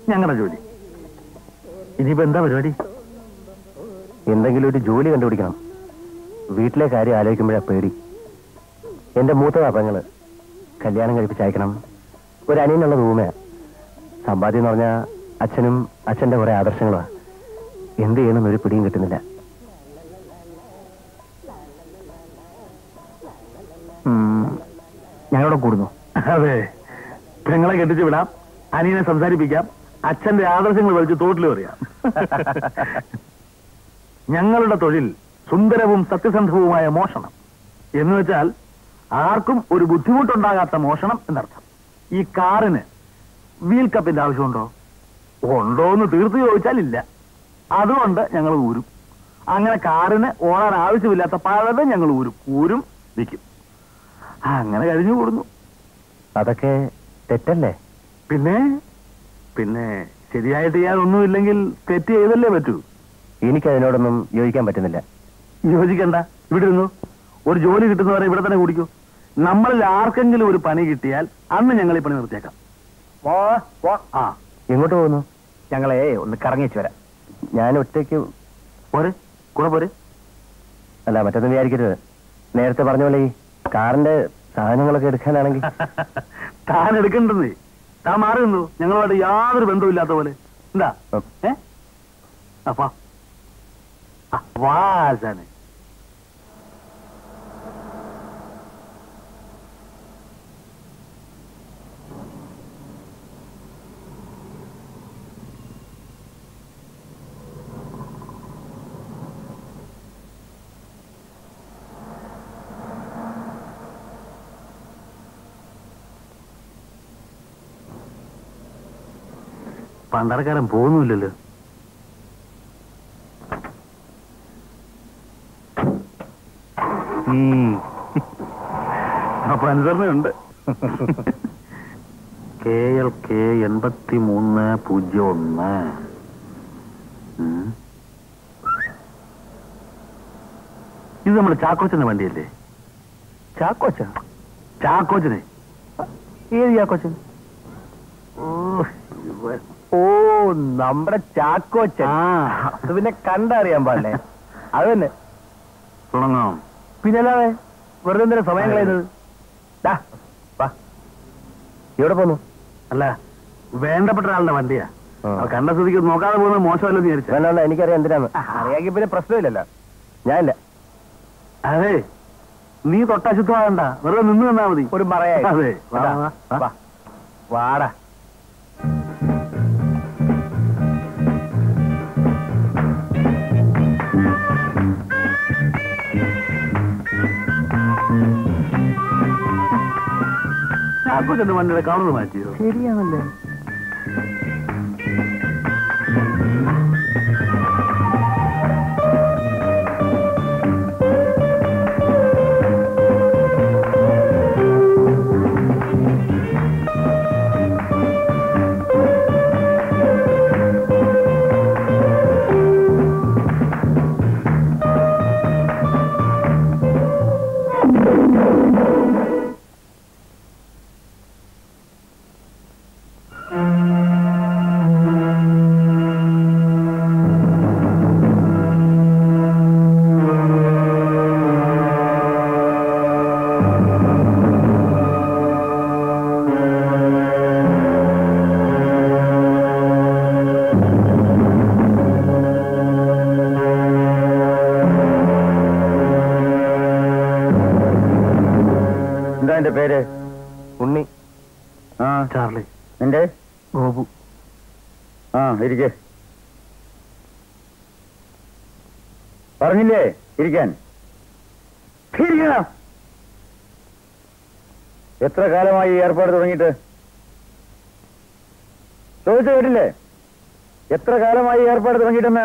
ഞങ്ങളുടെ ജോലി ഇനിയിപ്പോ എന്താ പരിപാടി എന്തെങ്കിലും ഒരു ജോലി കണ്ടുപിടിക്കണം വീട്ടിലെ കാര്യം ആലോചിക്കുമ്പോഴാ പേടി എന്റെ മൂത്ത പാപ്പങ്ങള് കല്യാണം കഴിപ്പിച്ചയക്കണം ഒരു അനിയനുള്ള റൂമയാ സമ്പാദ്യം എന്ന് പറഞ്ഞാൽ അച്ഛനും അച്ഛന്റെ കുറെ ആദർശങ്ങളുമാ എന്ത് ചെയ്യണമെന്ന് ഒരു പിടിയും കിട്ടുന്നില്ല ഞങ്ങളോട് കൂടുന്നു അതെ പെങ്ങളെ കെട്ടിച്ചു വിടാം അനിയനെ സംസാരിപ്പിക്കാം അച്ഛന്റെ ആദർശങ്ങൾ വലിച്ച് തോട്ടിൽ പറയാം ഞങ്ങളുടെ തൊഴിൽ സുന്ദരവും സത്യസന്ധവുമായ മോഷണം എന്ന് വെച്ചാൽ ആർക്കും ഒരു ബുദ്ധിമുട്ടുണ്ടാകാത്ത മോഷണം എന്നർത്ഥം ഈ കാറിന് വീൽ കപ്പിന്റെ ആവശ്യമുണ്ടോ ഉണ്ടോ എന്ന് തീർത്ത് ചോദിച്ചാൽ ഇല്ല അതുകൊണ്ട് ഞങ്ങൾ ഊരും അങ്ങനെ കാറിന് ഓടാൻ ആവശ്യമില്ലാത്ത പലതും ഞങ്ങൾ ഊരും ഊരും വിൽക്കും അങ്ങനെ കഴിഞ്ഞു കൂടുന്നു അതൊക്കെ തെറ്റല്ലേ പിന്നെ പിന്നെ ശരിയായിട്ട് ചെയ്യാൻ ഒന്നുമില്ലെങ്കിൽ തെറ്റ് ചെയ്തല്ലേ പറ്റൂ എനിക്ക് അതിനോടൊന്നും യോജിക്കാൻ പറ്റുന്നില്ല യോജിക്കണ്ട ഇവിടെ ഇരുന്നു ഒരു ജോലി കിട്ടുന്നവരെ ഇവിടെ തന്നെ കുടിക്കൂ നമ്മളിൽ ആർക്കെങ്കിലും ഒരു പണി കിട്ടിയാൽ അന്ന് ഞങ്ങൾ ഈ പണി നിർത്തിയേക്കാം ആ എങ്ങോട്ട് പോകുന്നു ഞങ്ങളെ ഒന്ന് കറങ്ങിച്ചു വരാം ഞാൻ ഒറ്റയ്ക്ക് പോരെ കൂടെ പോരെ അല്ല മറ്റൊന്നും വിചാരിക്കരുത് നേരത്തെ പറഞ്ഞ പോലെ ഈ കാറിന്റെ സാധനങ്ങളൊക്കെ എടുക്കാനാണെങ്കിൽ താൻ എടുക്കണ്ടെന്നേ താൻ മാറി നിന്നു ഞങ്ങളുമായിട്ട് യാതൊരു ബന്ധവുമില്ലാത്ത പോലെ എന്താ ഉം. ഏ അപ്പാ ആ, വാ ആശാനെ പണ്ടറക്കാരൻ പോകുന്നില്ലല്ലോ അപ്പൊ അനുസരണയുണ്ട് കെ എൽ കെ എൺപത്തി മൂന്ന് പൂജ്യം ഒന്ന് ഉം. ഇത് നമ്മുടെ ചാക്കോച്ചന്റെ വണ്ടിയല്ലേ ചാക്കോച്ച ചാക്കോച്ചനെ ഏത് ചാക്കോച്ചൻ ഓ ഇവൻ. ഓ നമ്മുടെ ചാക്കോച്ചൻ ആ. അത് പിന്നെ കണ്ടറിയാൻ പാടില്ലേ അത് തന്നെ തുടങ്ങാം പിന്നെ അല്ലാതെ വെറുതെ എന്തിനാ സമയം കളയുന്നത് ദാ, വാ. എവിടെ പോന്നു അല്ല വേണ്ടപ്പെട്ട ഒരാളുടെ വണ്ടിയാ ആ. അത് കണ്ട സ്ഥിതിക്ക് നോക്കാതെ പോകുന്നത് മോശമല്ലെന്ന് വിചാരിച്ചു വേണ്ട വേണ്ട എനിക്കറിയാം എന്തിനാന്ന് അറിയാമെങ്കിൽ പിന്നെ പ്രശ്നമില്ലല്ലോ ഞാനില്ല അതെ നീ തൊട്ടശുദ്ധമാകണ്ട വെറുതെ നിന്ന് തന്നാ മതി ഒരു മറയായി അതെ വാ, ദാ, വാ, വാ. വാ. വാടാ ചാക്കോച്ചന്റെ വണ്ടിയുടെ കളർ മാറ്റിയോ ശരിയാണല്ലേ എന്താ എന്റെ പേര് ഉണ്ണി ആ ചാർലി നിന്റെ ഗോപു ആ ഇരിക്കെ പറഞ്ഞില്ലേ ഇരിക്കാൻ ഇരിക്കണം. എത്ര കാലമായി ഈ ഏർപ്പാട് തുടങ്ങിയിട്ട് ചോദിച്ചു കേട്ടില്ലേ എത്ര കാലമായി ഈ ഏർപ്പാട് തുടങ്ങിയിട്ടെന്ന്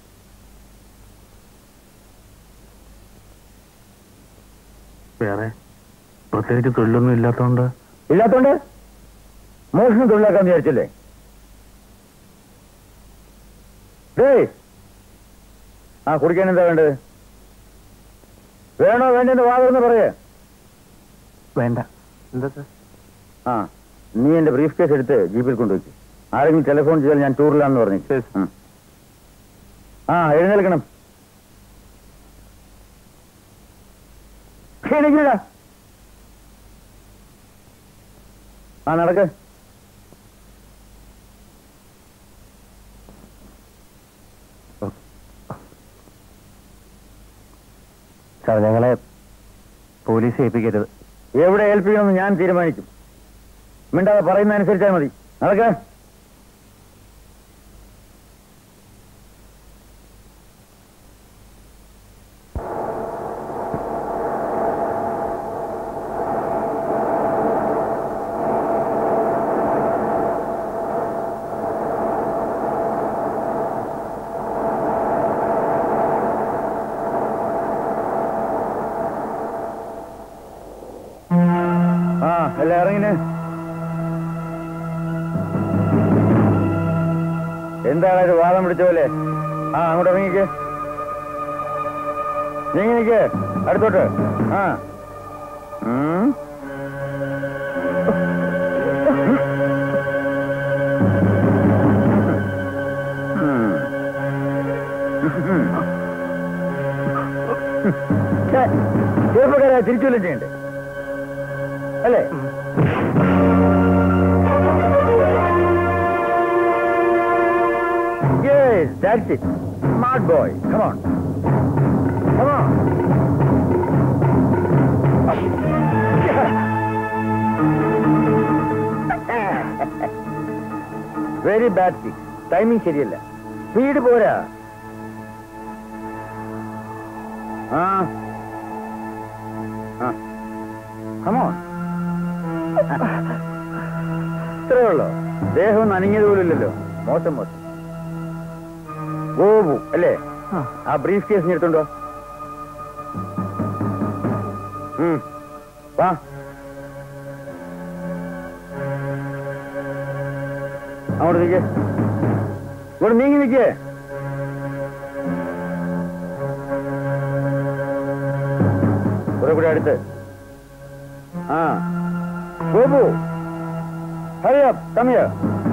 വേറെ പ്രത്യേകിച്ച് തൊഴിലൊന്നും ഇല്ലാത്തതുകൊണ്ട് ഇല്ലാത്തോണ്ട് മോഷണം തൊഴിലാക്കാൻ വിചാരിച്ചില്ലേ ഡേയ് ആ കുടിക്കാൻ എന്താ വേണ്ടത് വേണോ വേണ്ടെന്ന് വാതെന്ന് പറയേ വേണ്ട എന്താ സാർ ആ നീ എന്റെ ബ്രീഫ് കേസ് എടുത്ത് ജീപ്പിൽ കൊണ്ടുവയ്ക്ക് ആരെങ്കിലും ടെലിഫോൺ ചെയ്താൽ ഞാൻ ടൂറിലാണെന്ന് പറഞ്ഞു ഉം. ആ എഴുന്നേൽക്കണം എണീക്കടാ. ആ നടക്ക് സാർ ഞങ്ങളെ പോലീസ് ഏൽപ്പിക്കരുത് എവിടെ ഏൽപ്പിക്കണമെന്ന് ഞാൻ തീരുമാനിക്കും മിണ്ടാതെ പറയുന്ന അനുസരിച്ചാൽ മതി നടക്ക ആ എല്ലാം ഇറങ്ങിന് എന്താണ് ഒരു വാദം പിടിച്ച പോലെ ആ അങ്ങോട്ട് ഇറങ്ങിക്ക് നീങ്ങി നിക്ക് അടുത്തോട്ട് ആ ഉം. ഛെ, ചെറുപ്പക്കാരെ തിരിച്ചുവല്ലോ ചെയ്യണ്ടേ അല്ലേ Yes, that's it. Smart boy. Come on. Come on. Very bad six timing ശരിയല്ല സ്പീഡ് പോരാ ആ ആ കമോൺ ഇത്രേ ഉള്ളോ ദേഹം നനഞ്ഞത് പോലില്ലല്ലോ മോശം മോശം ഗോപു അല്ലേ ആ ബ്രീഫ് കേസ് എടുത്തുണ്ടോ ഉം. വാ അങ്ങോട്ട് നിൽക്കേ ഇങ്ങോട്ട് നീങ്ങി നിൽക്കേ കുറെ കൂടെ അടുത്ത് ആ Gopu Hari up come here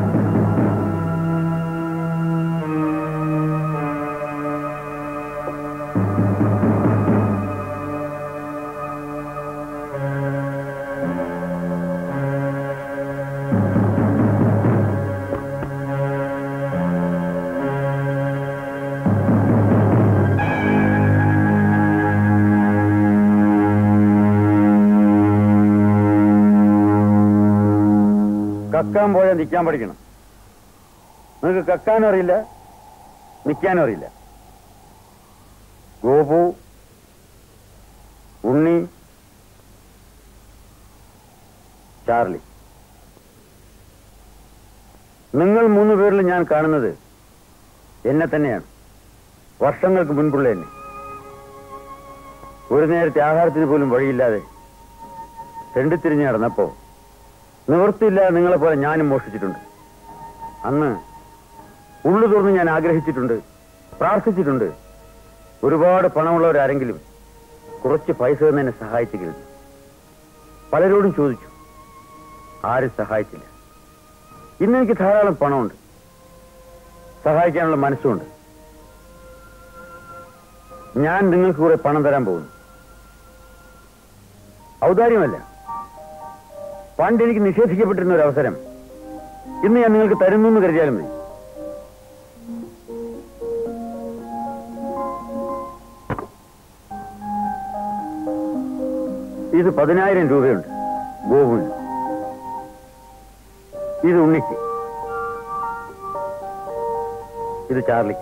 കക്കാൻ പോയാൽ നിൽക്കാൻ പഠിക്കണം നിങ്ങൾക്ക് കക്കാനും അറിയില്ല നിൽക്കാനും അറിയില്ല ഗോപു ഉണ്ണി ചാർലി നിങ്ങൾ മൂന്ന് പേരിൽ ഞാൻ കാണുന്നത് എന്നെ തന്നെയാണ് വർഷങ്ങൾക്ക് മുൻപുള്ള എന്നെ ഒരു നേരത്തെ ആഹാരത്തിന് പോലും വഴിയില്ലാതെ തെണ്ടിത്തിരിഞ്ഞ് നടന്നപ്പോ നിവൃത്തിയില്ലാതെ നിങ്ങളെ പോലെ ഞാനും മോഷിച്ചിട്ടുണ്ട് അന്ന് ഉള്ളു തുറന്ന് ഞാൻ ആഗ്രഹിച്ചിട്ടുണ്ട് പ്രാർത്ഥിച്ചിട്ടുണ്ട് ഒരുപാട് പണമുള്ളവരാരെങ്കിലും കുറച്ച് പൈസ തന്നെ എന്നെ സഹായിച്ചെങ്കിൽ പലരോടും ചോദിച്ചു ആരും സഹായിച്ചില്ല ഇന്ന് എനിക്ക് ധാരാളം പണമുണ്ട് സഹായിക്കാനുള്ള മനസ്സുമുണ്ട് ഞാൻ നിങ്ങൾക്ക് കുറെ പണം തരാൻ പോകുന്നു ഔദാര്യമല്ല പണ്ട് എനിക്ക് നിഷേധിക്കപ്പെട്ടിരുന്ന ഒരു അവസരം ഇന്ന് ഞാൻ നിങ്ങൾക്ക് തരുന്നു എന്ന് കരുതിയാലും മതി ഇത് പതിനായിരം രൂപയുണ്ട് ഗോകുലിന് ഇത് ഉണ്ണിക്ക് ഇത് ചാർലിക്ക്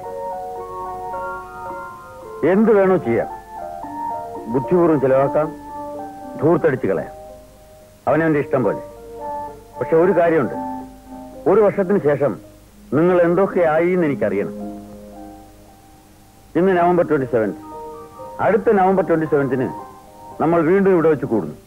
എന്ത് വേണോ ചെയ്യാം ബുദ്ധിപൂർവ്വം ചെലവാക്കാം ധൂർത്തടിച്ച് കളയാം അവനവന്റെ ഇഷ്ടം പോലെ പക്ഷെ ഒരു കാര്യമുണ്ട് ഒരു വർഷത്തിന് ശേഷം നിങ്ങൾ എന്തൊക്കെ ആയി എന്ന് എനിക്കറിയണം ഇന്ന് നവംബർ ട്വന്റി സെവൻത്ത് അടുത്ത നവംബർ ട്വന്റി സെവൻത്തിന് നമ്മൾ വീണ്ടും ഇവിടെ വെച്ച് കൂടുന്നു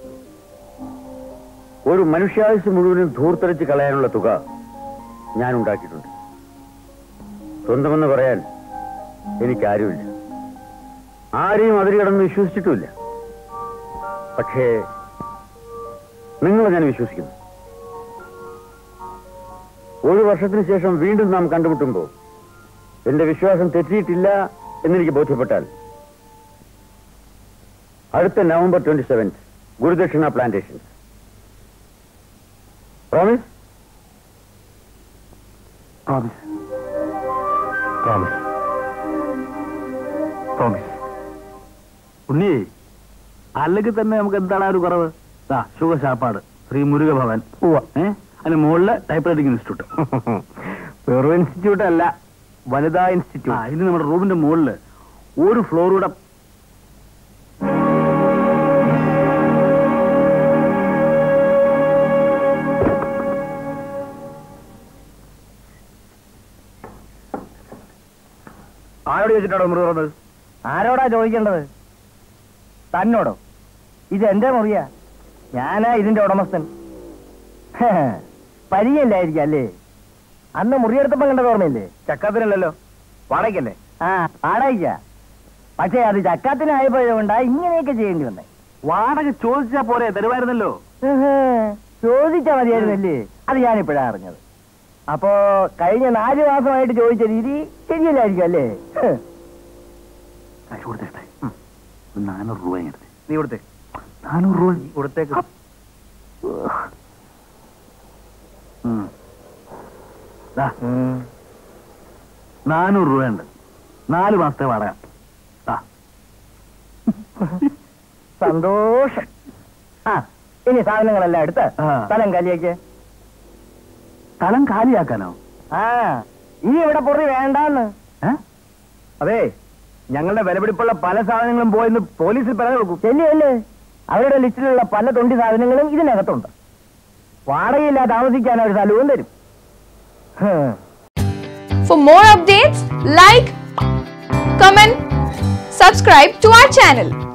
ഒരു മനുഷ്യായുസ് മുഴുവനും ധൂർത്തടിച്ച് കളയാനുള്ള തുക ഞാൻ ഉണ്ടാക്കിയിട്ടുണ്ട് സ്വന്തമെന്ന് പറയാൻ എനിക്കാരുമില്ല ആരെയും അതിരുകടന്ന് വിശ്വസിച്ചിട്ടുമില്ല പക്ഷേ നിങ്ങളെ ഞാൻ വിശ്വസിക്കുന്നു ഒരു വർഷത്തിന് ശേഷം വീണ്ടും നാം കണ്ടുമുട്ടുമ്പോൾ എന്റെ വിശ്വാസം തെറ്റിയിട്ടില്ല എന്നെനിക്ക് ബോധ്യപ്പെട്ടാൽ അടുത്ത November twenty seventh Gurudakshina plantations promise promise promise promise Unni അല്ലെങ്കിൽ തന്നെ നമുക്ക് എന്താണ് ആ ഒരു കുറവ് ആ ശുഖശാപ്പാട് ശ്രീ മുരുക ഭവൻ ഏ അതിന് മുകളില് ടൈപ്പ് റൈറ്റിംഗ് ഇൻസ്റ്റിറ്റ്യൂട്ട് വെറും ഇൻസ്റ്റിറ്റ്യൂട്ട് അല്ല വനിതാ ആ ഇൻസ്റ്റിറ്റ്യൂട്ട് ഇനി നമ്മുടെ റൂമിന്റെ മുകളില് ഒരു ഫ്ലോറൂടെ ആരോട് ചോദിച്ചിട്ടാണോ മുറി തുറന്നത് ആരോടാ ചോദിക്കേണ്ടത് തന്നോടോ ഇത് എന്റെ മുറിയാ ഞാനാ ഇതിന്റെ ഉടമസ്ഥൻ പരിചയമില്ലായിരിക്കും അല്ലേ അന്ന് മുറിയെടുത്തപ്പം കണ്ടത് ഓർമ്മയില്ലേ ചക്കാത്തിനല്ലല്ലോ വാടകയ്ക്കല്ലേ ആ വാടകയ്ക്ക പക്ഷേ അത് ചക്കാത്തിനായപ്പോഴുകൊണ്ടാ ഇങ്ങനെയൊക്കെ ചെയ്യേണ്ടി വന്നേ വാടക ചോദിച്ചാ പോരെ തരുമായിരുന്നല്ലോ ചോദിച്ചാ മതിയായിരുന്നല്ലേ അത് ഞാനിപ്പോഴാ അറിഞ്ഞത് അപ്പോ കഴിഞ്ഞ നാല് മാസമായിട്ട് ചോദിച്ച രീതി ശരിയല്ലായിരിക്കും അല്ലേ ഹ്. കാശ് കൊടുത്തേട്ടെ ഒരു നാനൂറ് രൂപ എടുത്തേ നീ കൊടുത്തേ നാനൂറ് രൂപ കൊടുത്തേക്ക് ഉം. ദാ, ഉം. നാനൂറ് രൂപയുണ്ട് നാല് മാസത്തെ വാടക ദാ. സന്തോഷം ആ ഇനി സാധനങ്ങളെല്ലാം എടുത്ത് ആ. സ്ഥലം കലിയേക്ക് സ്ഥലം കാലിയാക്കാനോ ആ ഇനി ഇവിടെ പൊറി വേണ്ടാന്ന് ഏ അതെ ഞങ്ങളുടെ വിലപിടിപ്പുള്ള പല സാധനങ്ങളും പോയെന്ന് പോലീസിൽ പരാതി കൊടുക്കും ശരിയല്ലേ അവരുടെ ലിസ്റ്റിലുള്ള പല തൊണ്ടി സാധനങ്ങളും ഇതിനകത്തുണ്ട് വാടകയില്ലാതെ താമസിക്കാൻ ഒരു സ്ഥലവും തരും ഹ്. For more updates, like, comment, subscribe to our channel.